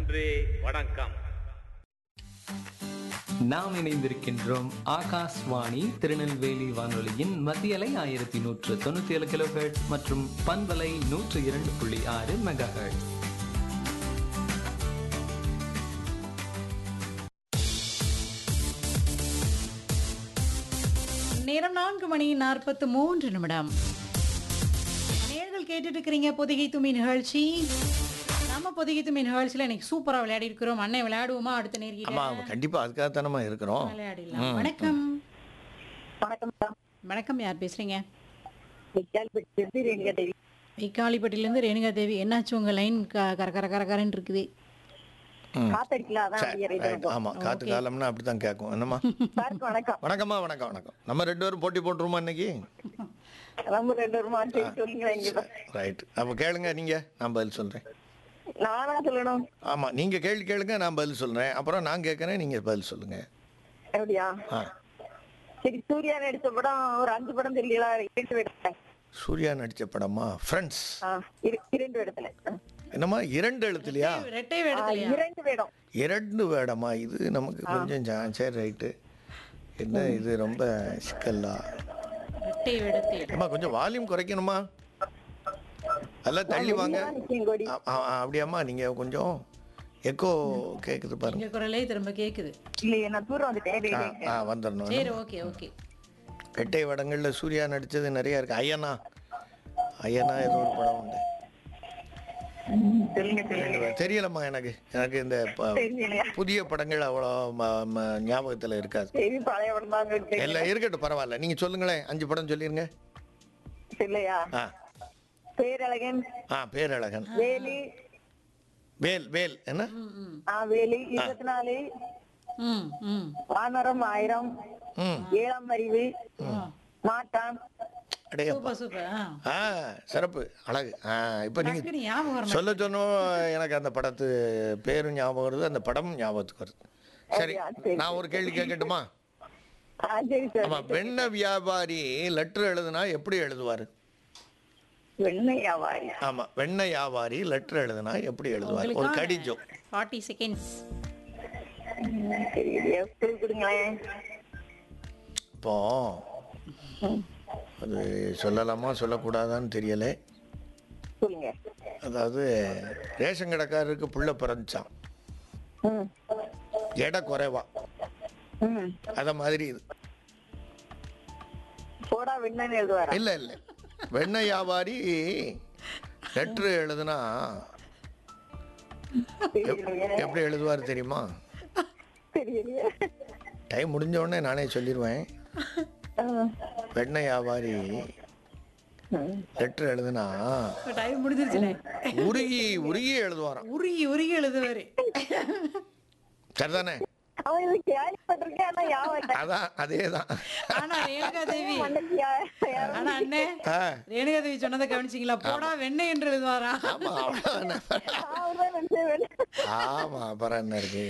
நன்றி வணக்கம் நாம் இணைந்திருக்கின்றோம் ஆகாஷ்வாணி திருநெல்வேலி வானொலியின் மத்தியலை ஆயிரத்தி நூற்று தொண்ணூத்தி ஏழு கிலோ மற்றும் பண்பலை நூற்று இரண்டு புள்ளி ஆறு மெகா நேரம் நான்கு மணி நாற்பத்து மூன்று நிமிடம் நேர்கள் கேட்டுட்டு இருக்கிறீங்க பொதிகை தும்மி நிகழ்ச்சி நம்ம பொதிகை தும்மி நிகழ்ச்சியில இன்னைக்கு சூப்பரா விளையாடி இருக்கிறோம் அண்ணன் விளையாடுவோமா அடுத்த ஆமா நேர்கிட்ட கண்டிப்பா அதுக்காக தானமா இருக்கிறோம் விளையாடிடலாம் வணக்கம் வணக்கம் மேம் வணக்கம் யார் பேசுறீங்க விக்கால்பட்டி ரேணுகா தேவி விக்காலிப்பட்டில இருந்து ரேணுகா தேவி என்னாச்சு உங்க லைன் கர கர கர கரன்னு இருக்குது ம். காத்தடிக்கல அதான் சரி, அப்படியே ரேடியோ right. ஆமா காத்து காலம்னா அப்படித்தான் கேட்கும் என்னம்மா சாருக்கு வணக்கம் வணக்கம்மா வணக்கம் வணக்கம் நம்ம ரெண்டு பேரும் போட்டி போட்டுருமா இன்னைக்கு நம்ம ரெண்டு வருமா சரி சொல்லுங்களேன் இங்க ரைட் அப்ப கேளுங்க நீங்க நான் பதில் சொல்றேன் நானா சொல்லணும் ஆமா நீங்க கேள்வி கேளுங்க நான் பதில் சொல்றேன் அப்புறம் நான் கேட்கறேன் நீங்க பதில் சொல்லுங்க அப்படியா ஆ சரி சூர்யா நடிச்ச படம் ஒரு அஞ்சு படம் தெரியல இரண்டு இடத்துல சூர்யா நடிச்ச படமா ஃப்ரெண்ட்ஸ் ஆ, இரு- இரண்டு இடத்துல என்னம்மா இரண்டு எழுத்துலையா ரெட்டை ஆ, வேடத்துலயா இரண்டு வேடம் இரண்டு வேடமா இது நமக்கு கொஞ்சம் ஜா- சரி ரைட்டு என்ன இது ரொம்ப சிக்கல்லா ரெட்டை வேடத்தில் அம்மா கொஞ்சம் வால்யூம் குறைக்கணுமா எல்லாம் தள்ளி வாங்க நிச்சயம் கோடி ஆ, ஆ, ஆ, அப்படியாம்மா நீங்க கொஞ்சம் எக்கோ கேக்குது பாருங்க எங்க குரலே திரும்ப கேக்குது இல்லையே நான் தூரம் வந்துட்டேன் ஆ, ரேடியோ ஆ வந்துடணும் சரி ஓகே ஓகே ரெட்டை வடங்கள்ல சூர்யா நடிச்சது நிறைய இருக்கு ஐயனா ஐயனா ஏதோ ஒரு படம் உண்டு சொல்லுங்க சொல்லுங்க தெரியலம்மா எனக்கு எனக்கு இந்த ப- தெரியலையா புதிய படங்கள் அவ்வளோ ம- ம- ஞாபகத்துல இருக்காது சரி பழைய படம் தான் இருக்கு. எல்லாம் இருக்கட்டும் பரவாயில்ல நீங்க சொல்லுங்களேன் அஞ்சு படம் சொல்லிருங்க இல்லையா ஆ பேரழகன் ஆ பேரழகன் வேலி வேல் வேல் என்ன ஆ வேலி இருபத்தி நாலு ம் ம் வானரம் ஆயிரம் ம் ஏழாம் அறிவு மாட்டான் அடையப்பா சூப்பர் சூப்பர் ஆ ஆ சிறப்பு அழகு ஆ இப்போ நீங்க டக்குனு ஞாபகம் வர சொல்ல சொன்னோம் எனக்கு அந்த படத்து பேரும் ஞாபகம் வருது அந்த படமும் ஞாபகத்துக்கு வருது சரி அப்படியா? சரி, நான் ஒரு கேள்வி கேட்கட்டுமா ஆ சரி சார் ஆமா வெண்ண வியாபாரி லெட்டர் எழுதுனா எப்படி எழுதுவாரு வெண்ணையா வாய் ஆமா வெண்ண வியாபாரி லெட்டர் எழுதுனா எப்படி எழுதுவார் ஒரு கடிஜம் ஃபார்ட்டி செகண்ட்ஸ் தெரியலையா சொல்லி கொடுங்களேன் இப்போ அது சொல்லலாமா சொல்லக்கூடாதான்னு தெரியல சொல்லுங்க அதாவது ரேஷன் கடைக்காரருக்கு புள்ள பிறந்துச்சான் ம் எடை குறைவா ம் அத மாதிரி இது போடா வெண்ணன்னு எழுதுவாரா இல்ல இல்ல வெண்ண வியாபாரி லெட்டர் எழுதுனா தெரியலையே எப்படி எழுதுவார் தெரியுமா தெரியலையே டைம் முடிஞ்ச உடனே நானே சொல்லிடுவேன் ஆ. வெண்ண வியாபாரி ம். லெட்டர் எழுதுனா டைம் முடிஞ்சிருச்சுனே உருகி உருகி எழுதுவாராம் உருகி உருகி எழுதுவாரு சரிதானே அவன் இது கேள்விப்பட்டிருக்கேன் ஆனா யாவன் அதான் அதே தான் ஆனா ரேணுகா தேவி மண்ணுக்கு யா- யாரும் ஆனா அண்ணே ஆ ரேணுகா தேவி சொன்னதை கவனிச்சிங்களா போடா வெண்ணெய் என்று எழுதுவாரா ஆமா அவ்வளவுதானே. அவர்தான் நினைச்சேன் வெண்ணெய். ஆமா அப்புறம் என்ன இருக்கு